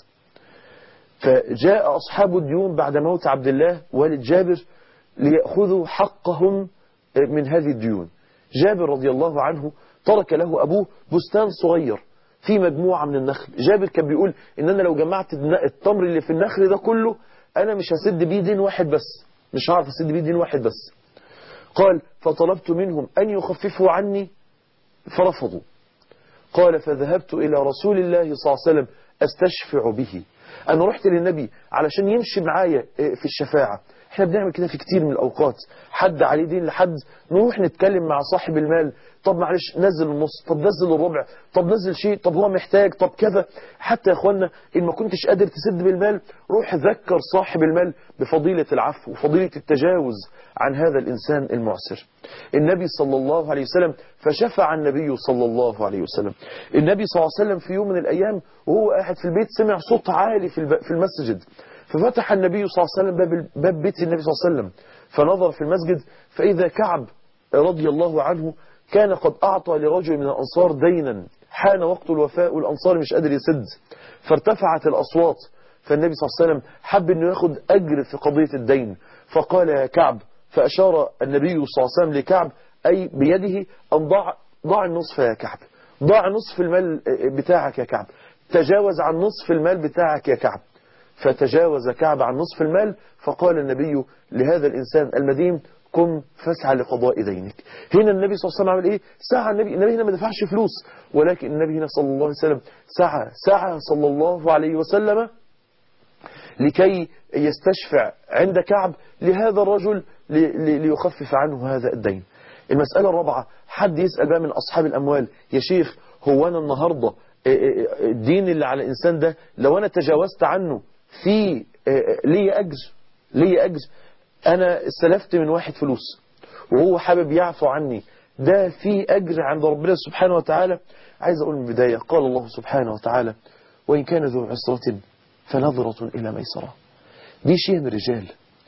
فجاء أصحاب الديون بعد موت عبد الله والد جابر ليأخذوا حقهم من هذه الديون جابر رضي الله عنه ترك له أبوه بستان صغير في مجموعة من النخل جابر كان بيقول إن أنا لو جمعت التمر اللي في النخل ده كله أنا مش هسد بيه دين واحد بس مش هعرف أسد بيه دين واحد بس قال فطلبت منهم أن يخففوا عني فرفضوا قال فذهبت إلى رسول الله صلى الله عليه وسلم أستشفع به أنا رحت للنبي علشان يمشي معايا في الشفاعة احنا بنعمل كده في كتير من الأوقات حد عليه دين لحد نروح نتكلم مع صاحب المال طب معلش نزل النص طب نزل الربع طب نزل شيء طب هو محتاج طب كذا حتى يا اخوانا إن ما كنتش قادر تسد بالمال روح ذكر صاحب المال بفضيلة العفو وفضيلة التجاوز عن هذا الإنسان المعسر النبي صلى الله عليه وسلم فشفع النبي صلى الله عليه وسلم النبي صلى الله عليه وسلم في يوم من الأيام وهو قاعد في البيت سمع صوت عالي في المسجد ففتح النبي صلى الله عليه وسلم باب, باب بيت النبي صلى الله عليه وسلم فنظر في المسجد فإذا كعب رضي الله عنه كان قد أعطى لرجل من الأنصار دينا حان وقت الوفاء والأنصار مش قادر يسد فارتفعت الأصوات فالنبي صلى الله عليه وسلم حب أنه ياخد أجر في قضية الدين فقال يا كعب فأشار النبي صلى الله عليه وسلم لكعب أي بيده أن ضع, ضع النصف يا كعب ضع نصف المال بتاعك يا كعب تجاوز عن نصف المال بتاعك يا كعب فتجاوز كعب عن نصف المال فقال النبي لهذا الإنسان المدين قم فاسعى لقضاء دينك هنا النبي صلى الله عليه وسلم عمل ايه سعى النبي النبي هنا ما دفعش فلوس ولكن النبي هنا صلى الله عليه وسلم سعى سعى صلى الله عليه وسلم لكي يستشفع عند كعب لهذا الرجل ليخفف عنه هذا الدين المسألة الرابعة حد يسأل بقى من أصحاب الأموال يا شيخ هو أنا النهاردة الدين اللي على الإنسان ده لو أنا تجاوزت عنه في لي أجر لي أجر أنا استلفت من واحد فلوس وهو حابب يعفو عني ده في أجر عند ربنا سبحانه وتعالى عايز أقول من البداية قال الله سبحانه وتعالى وإن كان ذو عسرة فنظرة إلى ميسرة دي شيء من الرجال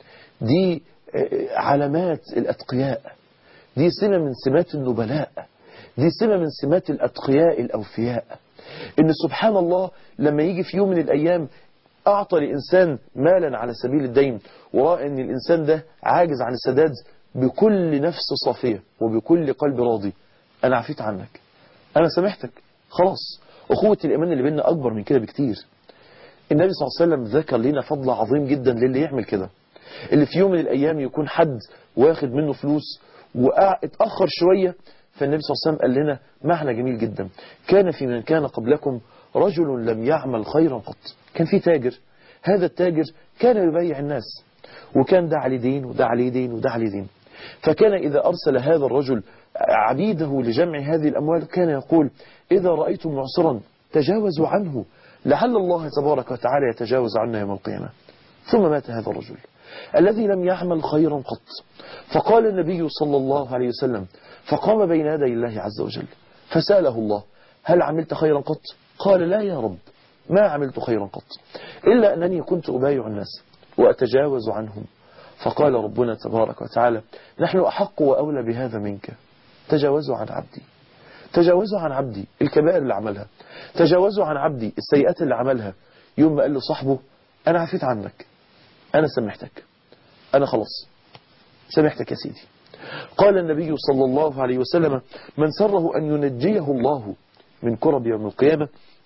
دي علامات الأتقياء دي سمة من سمات النبلاء دي سمة من سمات الأتقياء الأوفياء إن سبحان الله لما يجي في يوم من الأيام أعطى لإنسان مالا على سبيل الدين ورأى أن الإنسان ده عاجز عن السداد بكل نفس صافية وبكل قلب راضي أنا عفيت عنك أنا سامحتك خلاص أخوة الإيمان اللي بيننا أكبر من كده بكتير النبي صلى الله عليه وسلم ذكر لنا فضل عظيم جدا للي يعمل كده اللي في يوم من الأيام يكون حد واخد منه فلوس واتأخر شوية فالنبي صلى الله عليه وسلم قال لنا معنى جميل جدا كان في من كان قبلكم رجل لم يعمل خيرا قط كان في تاجر هذا التاجر كان يبيع الناس وكان ده عليه دين وده عليه دين وده عليه دين فكان إذا أرسل هذا الرجل عبيده لجمع هذه الأموال كان يقول إذا رأيتم معسرا تجاوزوا عنه لعل الله تبارك وتعالى يتجاوز عنا يوم القيامة ثم مات هذا الرجل الذي لم يعمل خيرا قط فقال النبي صلى الله عليه وسلم فقام بين يدي الله عز وجل فسأله الله هل عملت خيرا قط قال لا يا رب ما عملت خيرا قط إلا أنني كنت أبايع الناس وأتجاوز عنهم فقال ربنا تبارك وتعالى نحن أحق وأولى بهذا منك تجاوزوا عن عبدي تجاوزوا عن عبدي الكبائر اللي عملها تجاوزوا عن عبدي السيئات اللي عملها يوم ما قال له صاحبه أنا عفيت عنك أنا سامحتك أنا خلاص سامحتك يا سيدي قال النبي صلى الله عليه وسلم من سره أن ينجيه الله من كرب يوم القيامة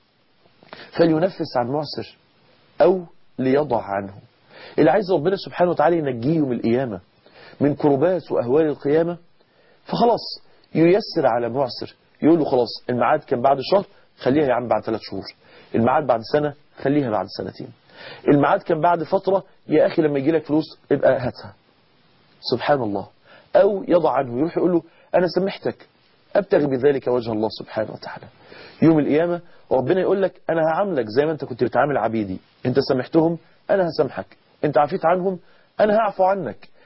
فلينفس عن معسر أو ليضع عنه اللي عايز ربنا سبحانه وتعالى ينجيه من القيامة من كربات وأهوال القيامة فخلاص ييسر على معسر يقول له خلاص الميعاد كان بعد شهر خليها يا عم بعد ثلاث شهور الميعاد بعد سنة خليها بعد سنتين الميعاد كان بعد فترة يا أخي لما يجي لك فلوس ابقى هاتها سبحان الله أو يضع عنه يروح يقول له أنا سمحتك أبتغي بذلك وجه الله سبحانه وتعالى يوم القيامة ربنا يقول لك أنا هعاملك زي ما أنت كنت بتعامل عبيدي أنت سامحتهم أنا هسامحك أنت عفيت عنهم أنا هعفو عنك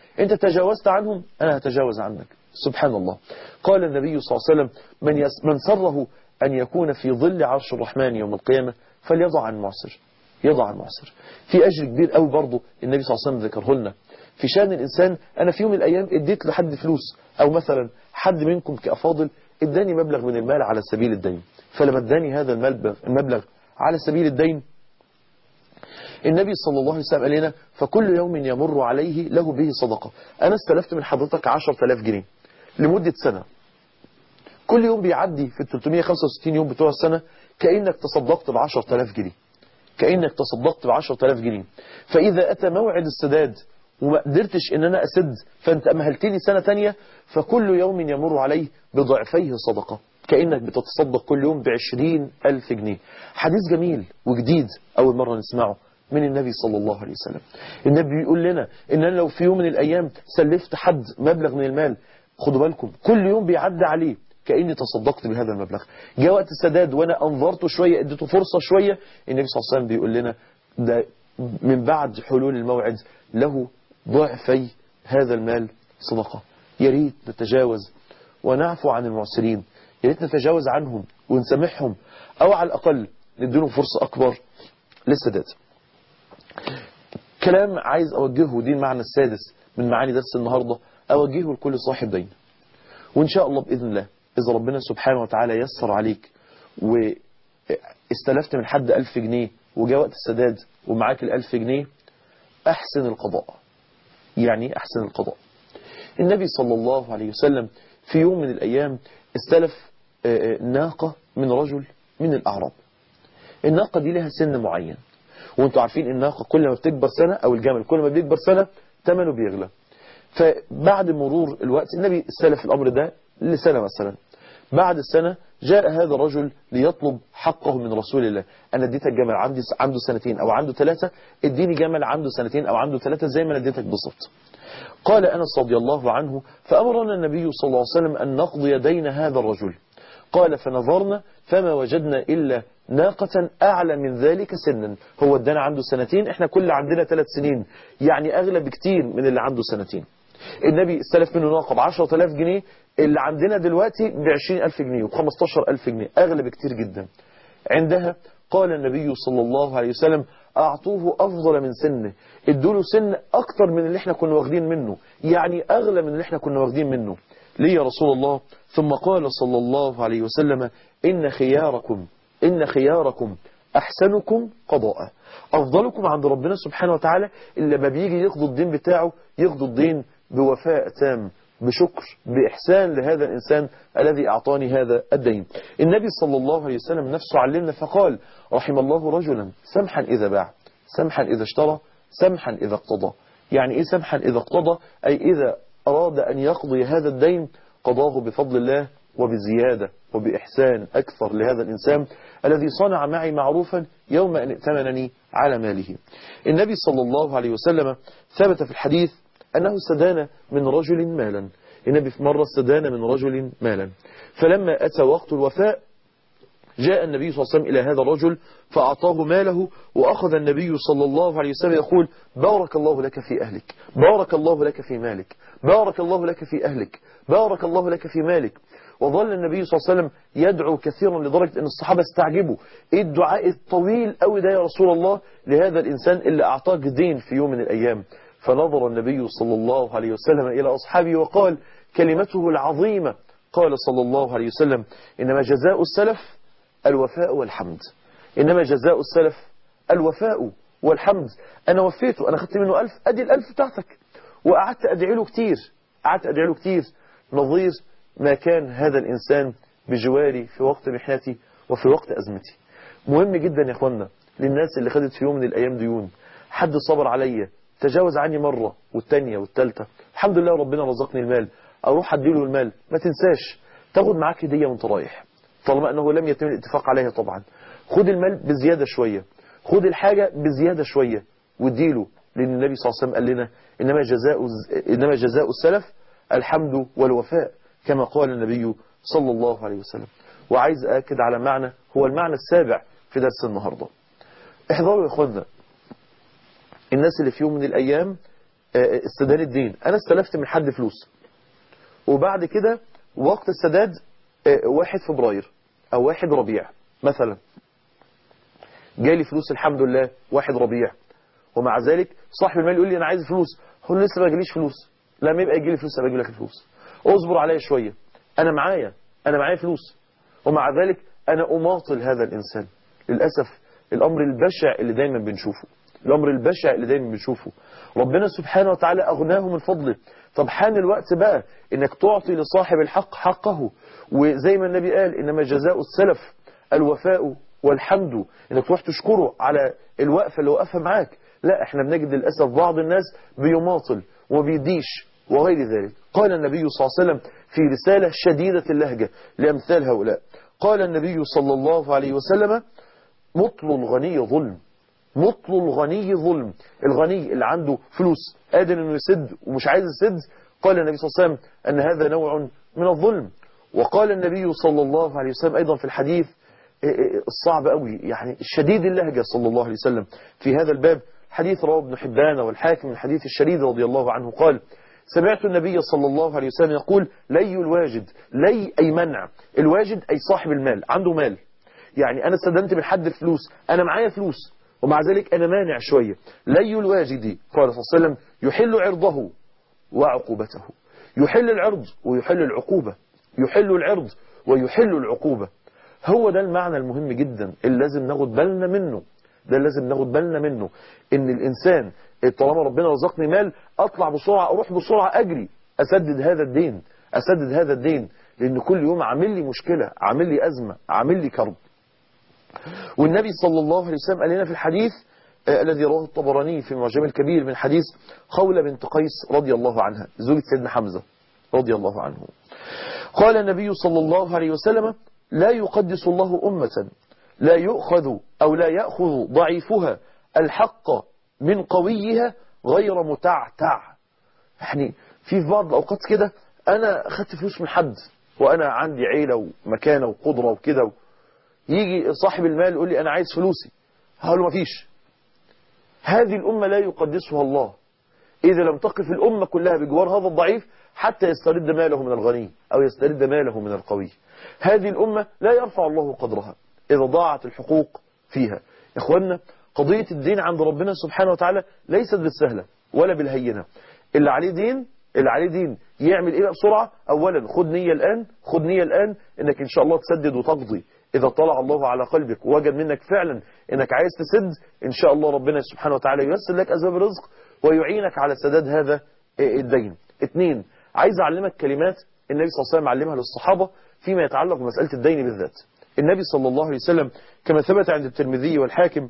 انت تجاوزت عنهم انا هتجاوز عنك سبحان الله قال النبي صلى الله عليه وسلم من, يس من سره أن يكون في ظل عرش الرحمن يوم القيامة فليضع عن معسر يضع عن معسر في أجر كبير قوي برضه النبي صلى الله عليه وسلم ذكره لنا في شأن الإنسان أنا في يوم من الأيام اديت لحد فلوس أو مثلا حد منكم كأفاضل اداني مبلغ من المال على سبيل الدين فلما اداني هذا المبلغ, المبلغ على سبيل الدين النبي صلى الله عليه وسلم قال لنا فكل يوم يمر عليه له به صدقة أنا استلفت من حضرتك 10000 جنيه لمدة سنة كل يوم بيعدي في ال 365 يوم بتوع السنة كأنك تصدقت ب 10000 جنيه كأنك تصدقت ب 10000 جنيه فإذا أتى موعد السداد وما قدرتش ان انا اسد فانت امهلتني سنة تانية فكل يوم يمر عليه بضعفيه صدقة كأنك بتتصدق كل يوم بعشرين ألف جنيه حديث جميل وجديد أول مرة نسمعه من النبي صلى الله عليه وسلم النبي بيقول لنا ان انا لو في يوم من الايام سلفت حد مبلغ من المال خدوا بالكم كل يوم بيعدي عليه كأني تصدقت بهذا المبلغ جاء وقت السداد وانا انظرته شوية اديته فرصة شوية النبي صلى الله عليه وسلم بيقول لنا ده من بعد حلول الموعد له ضعفي هذا المال صدقة يا ريت نتجاوز ونعفو عن المعسرين يا ريت نتجاوز عنهم ونسامحهم او على الاقل نديهم فرصة اكبر للسداد كلام عايز اوجهه دي المعنى السادس من معاني درس النهاردة اوجهه لكل صاحب دين وان شاء الله باذن الله اذا ربنا سبحانه وتعالى يسر عليك واستلفت من حد ألف جنيه وجاء وقت السداد ومعاك الألف جنيه احسن القضاء يعني احسن القضاء النبي صلى الله عليه وسلم في يوم من الايام استلف ناقة من رجل من الاعراب الناقة دي لها سن معين وانتوا عارفين الناقة كل ما بتكبر سنة او الجمل كل ما بيكبر سنة ثمنه بيغلى فبعد مرور الوقت النبي استلف الامر ده لسنة مثلا بعد السنة جاء هذا الرجل ليطلب حقه من رسول الله أنا اديتك جمل عندي عنده سنتين أو عنده ثلاثة اديني جمل عنده سنتين أو عنده ثلاثة زي ما أنا اديتك بالظبط قال أنس رضي الله عنه فأمرنا النبي صلى الله عليه وسلم أن نقضي دين هذا الرجل قال فنظرنا فما وجدنا إلا ناقة أعلى من ذلك سنا هو ادانا عنده سنتين احنا كل عندنا ثلاث سنين يعني أغلى بكتير من اللي عنده سنتين النبي استلف منه ناقة ب 10000 جنيه اللي عندنا دلوقتي ب 20000 جنيه وب 15000 جنيه أغلى بكتير جدا عندها قال النبي صلى الله عليه وسلم أعطوه أفضل من سنه ادوا له سن أكتر من اللي احنا كنا واخدين منه يعني أغلى من اللي احنا كنا واخدين منه ليه يا رسول الله ثم قال صلى الله عليه وسلم إن خياركم إن خياركم أحسنكم قضاء أفضلكم عند ربنا سبحانه وتعالى اللي لما بيجي يقضي الدين بتاعه يقضي الدين بوفاء تام بشكر بإحسان لهذا الإنسان الذي أعطاني هذا الدين النبي صلى الله عليه وسلم نفسه علمنا فقال رحم الله رجلا سمحا إذا باع سمحا إذا اشترى سمحا إذا اقتضى يعني إيه سمحا إذا اقتضى أي إذا أراد أن يقضي هذا الدين قضاه بفضل الله وبزيادة وبإحسان أكثر لهذا الإنسان الذي صنع معي معروفا يوم أن ائتمنني على ماله النبي صلى الله عليه وسلم ثبت في الحديث أنه استدان من رجل مالا النبي في مرة استدان من رجل مالا فلما أتى وقت الوفاء جاء النبي صلى الله عليه وسلم إلى هذا الرجل فأعطاه ماله وأخذ النبي صلى الله عليه وسلم يقول بارك الله لك في أهلك بارك الله لك في مالك بارك الله لك في أهلك بارك الله لك في مالك وظل النبي صلى الله عليه وسلم يدعو كثيرا لدرجة أن الصحابة استعجبوا إيه الدعاء الطويل قوي ده يا رسول الله لهذا الإنسان اللي أعطاك دين في يوم من الأيام فنظر النبي صلى الله عليه وسلم إلى أصحابه وقال كلمته العظيمة قال صلى الله عليه وسلم إنما جزاء السلف الوفاء والحمد إنما جزاء السلف الوفاء والحمد أنا وفيته أنا خدت منه ألف أدي الألف بتاعتك وقعدت أدعي له كتير قعدت أدعي له كتير نظير ما كان هذا الإنسان بجواري في وقت محنتي وفي وقت أزمتي مهم جدا يا أخوانا للناس اللي خدت في يوم من الأيام ديون حد صبر عليا تجاوز عني مرة والتانية والتالتة الحمد لله ربنا رزقني المال أروح أديله المال ما تنساش تاخد معاك هدية وانت رايح طالما أنه لم يتم الاتفاق عليها طبعا خد المال بزيادة شوية خد الحاجة بزيادة شوية واديله لأن النبي صلى الله عليه وسلم قال لنا إنما جزاء, إنما جزاء السلف الحمد والوفاء كما قال النبي صلى الله عليه وسلم وعايز أكد على معنى هو المعنى السابع في درس النهاردة احذروا يا اخوانا الناس اللي في يوم من الأيام آه، استدان الدين انا استلفت من حد فلوس وبعد كده وقت السداد آه، واحد فبراير او واحد ربيع مثلا جالي فلوس الحمد لله واحد ربيع ومع ذلك صاحب المال يقول لي انا عايز فلوس هو لسه ما جاليش فلوس لما يبقى يجي لي فلوس ابقى اجيب لك الفلوس اصبر عليا شويه انا معايا انا معايا فلوس ومع ذلك انا اماطل هذا الانسان للاسف الامر البشع اللي دايما بنشوفه الامر البشع اللي دايما بنشوفه ربنا سبحانه وتعالى اغناه من فضله طب حان الوقت بقى انك تعطي لصاحب الحق حقه وزي ما النبي قال انما جزاء السلف الوفاء والحمد انك تروح تشكره على الوقفه اللي وقفها معاك لا احنا بنجد للاسف بعض الناس بيماطل وبيديش وغير ذلك قال النبي صلى الله عليه وسلم في رسالة شديدة اللهجة لأمثال هؤلاء قال النبي صلى الله عليه وسلم مطل الغني ظلم مطل الغني ظلم الغني اللي عنده فلوس قادر انه يسد ومش عايز يسد قال النبي صلى الله عليه وسلم أن هذا نوع من الظلم وقال النبي صلى الله عليه وسلم أيضا في الحديث الصعب قوي يعني الشديد اللهجة صلى الله عليه وسلم في هذا الباب حديث رواه ابن حبان والحاكم من حديث الشريد رضي الله عنه قال سمعت النبي صلى الله عليه وسلم يقول لي الواجد لي أي منع الواجد أي صاحب المال عنده مال يعني أنا استدنت من حد فلوس أنا معايا فلوس ومع ذلك أنا مانع شوية لي الواجد قال صلى الله عليه وسلم يحل عرضه وعقوبته يحل العرض ويحل العقوبة يحل العرض ويحل العقوبة هو ده المعنى المهم جدا اللي لازم ناخد بالنا منه ده اللي لازم ناخد بالنا منه ان الانسان طالما ربنا رزقني مال اطلع بسرعة اروح بسرعة اجري اسدد هذا الدين اسدد هذا الدين لان كل يوم عامل لي مشكلة عامل لي ازمة عامل لي كرب والنبي صلى الله عليه وسلم قال لنا في الحديث آه الذي رواه الطبراني في معجم الكبير من حديث خولة بنت قيس رضي الله عنها زوجة سيدنا حمزة رضي الله عنه قال النبي صلى الله عليه وسلم لا يقدس الله أمة لا يؤخذ أو لا يأخذ ضعيفها الحق من قويها غير متعتع يعني في بعض الأوقات كده أنا أخدت فلوس من حد وأنا عندي عيلة ومكانة وقدرة وكده يجي صاحب المال يقول لي أنا عايز فلوسي هقول له مفيش هذه الأمة لا يقدسها الله إذا لم تقف الأمة كلها بجوار هذا الضعيف حتى يسترد ماله من الغني أو يسترد ماله من القوي هذه الأمة لا يرفع الله قدرها إذا ضاعت الحقوق فيها إخواننا قضية الدين عند ربنا سبحانه وتعالى ليست بالسهلة ولا بالهينة اللي عليه دين اللي عليه دين يعمل إيه بسرعة أولا خد نية الآن خد نية الآن إنك إن شاء الله تسدد وتقضي إذا طلع الله على قلبك ووجد منك فعلا إنك عايز تسد إن شاء الله ربنا سبحانه وتعالى ييسر لك أسباب الرزق ويعينك على سداد هذا الدين اثنين عايز أعلمك كلمات النبي صلى الله عليه وسلم علمها للصحابة فيما يتعلق بمسألة الدين بالذات النبي صلى الله عليه وسلم كما ثبت عند الترمذي والحاكم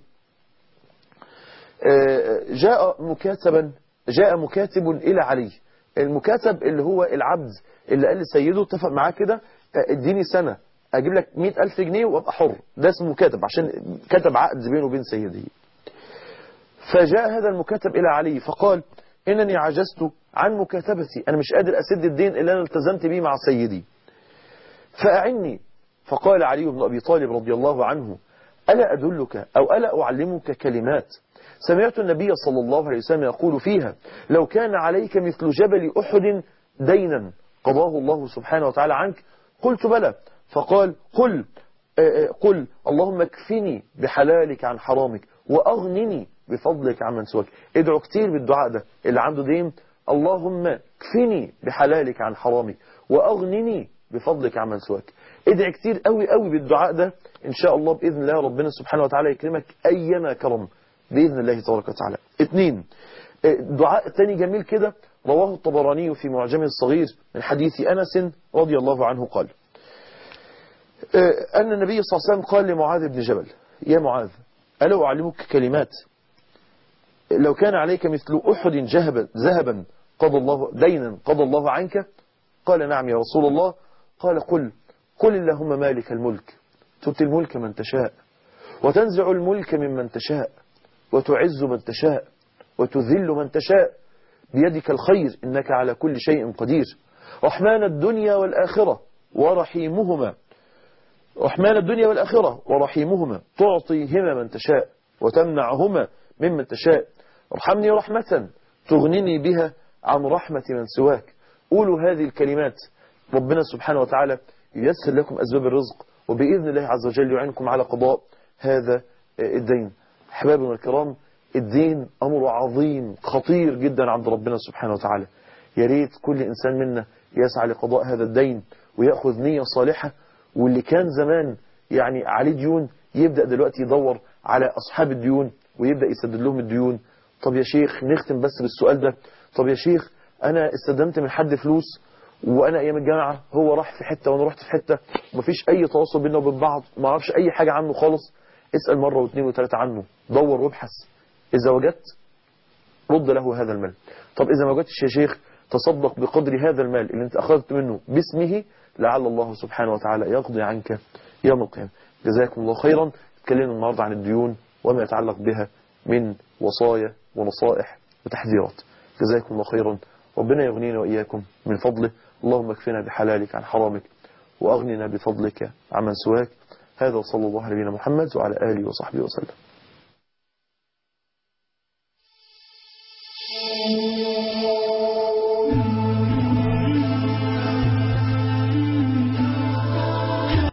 جاء مكاتبا جاء مكاتب إلى علي المكاتب اللي هو العبد اللي قال لسيده اتفق معاه كده اديني سنة اجيب لك مئة ألف جنيه وابقى حر ده اسمه مكاتب عشان كتب عقد بينه وبين سيده فجاء هذا المكاتب إلى علي فقال إنني عجزت عن مكاتبتي أنا مش قادر أسد الدين اللي أنا التزمت به مع سيدي فأعني فقال علي بن أبي طالب رضي الله عنه ألا أدلك أو ألا أعلمك كلمات سمعت النبي صلى الله عليه وسلم يقول فيها لو كان عليك مثل جبل أحد دينا قضاه الله سبحانه وتعالى عنك قلت بلى فقال قل قل اللهم اكفني بحلالك عن حرامك وأغنني بفضلك عمن سواك ادعوا كتير بالدعاء ده اللي عنده دين اللهم اكفني بحلالك عن حرامك وأغنني بفضلك عمن سواك ادعي كتير قوي قوي بالدعاء ده ان شاء الله بإذن الله ربنا سبحانه وتعالى يكرمك أيما كرم بإذن الله تبارك وتعالى اثنين دعاء تاني جميل كده رواه الطبراني في معجمه الصغير من حديث أنس رضي الله عنه قال أن النبي صلى الله عليه وسلم قال لمعاذ بن جبل يا معاذ ألا أعلمك كلمات لو كان عليك مثل أحد جهبا ذهبا قضى الله دينا قضى الله عنك قال نعم يا رسول الله قال قل قل اللهم مالك الملك تؤتي الملك من تشاء وتنزع الملك ممن تشاء وتعز من تشاء وتذل من تشاء بيدك الخير إنك على كل شيء قدير رحمن الدنيا والآخرة ورحيمهما رحمن الدنيا والآخرة ورحيمهما تعطيهما من تشاء وتمنعهما ممن تشاء ارحمني رحمة تغنني بها عن رحمة من سواك قولوا هذه الكلمات ربنا سبحانه وتعالى ييسر لكم أسباب الرزق وبإذن الله عز وجل يعينكم على قضاء هذا الدين أحبابنا الكرام الدين أمر عظيم خطير جدا عند ربنا سبحانه وتعالى يا ريت كل إنسان منا يسعى لقضاء هذا الدين ويأخذ نية صالحة واللي كان زمان يعني عليه ديون يبدأ دلوقتي يدور على أصحاب الديون ويبدأ يسدد لهم الديون طب يا شيخ نختم بس بالسؤال ده طب يا شيخ أنا استدمت من حد فلوس وأنا أيام الجامعة هو راح في حتة وأنا رحت في حتة ومفيش أي تواصل بيننا وبين بعض ما اعرفش أي حاجة عنه خالص اسأل مرة واثنين وثلاثة عنه دور وابحث إذا وجدت رد له هذا المال طب إذا ما وجدتش يا شيخ تصدق بقدر هذا المال اللي انت أخذت منه باسمه لعل الله سبحانه وتعالى يقضي عنك يوم القيامة جزاكم الله خيرا اتكلمنا النهاردة عن الديون وما يتعلق بها من وصايا ونصائح وتحذيرات جزاكم الله خيرا ربنا يغنينا وإياكم من فضله اللهم اكفنا بحلالك عن حرامك وأغننا بفضلك عمن سواك هذا وصلى الله على نبينا محمد وعلى آله وصحبه وسلم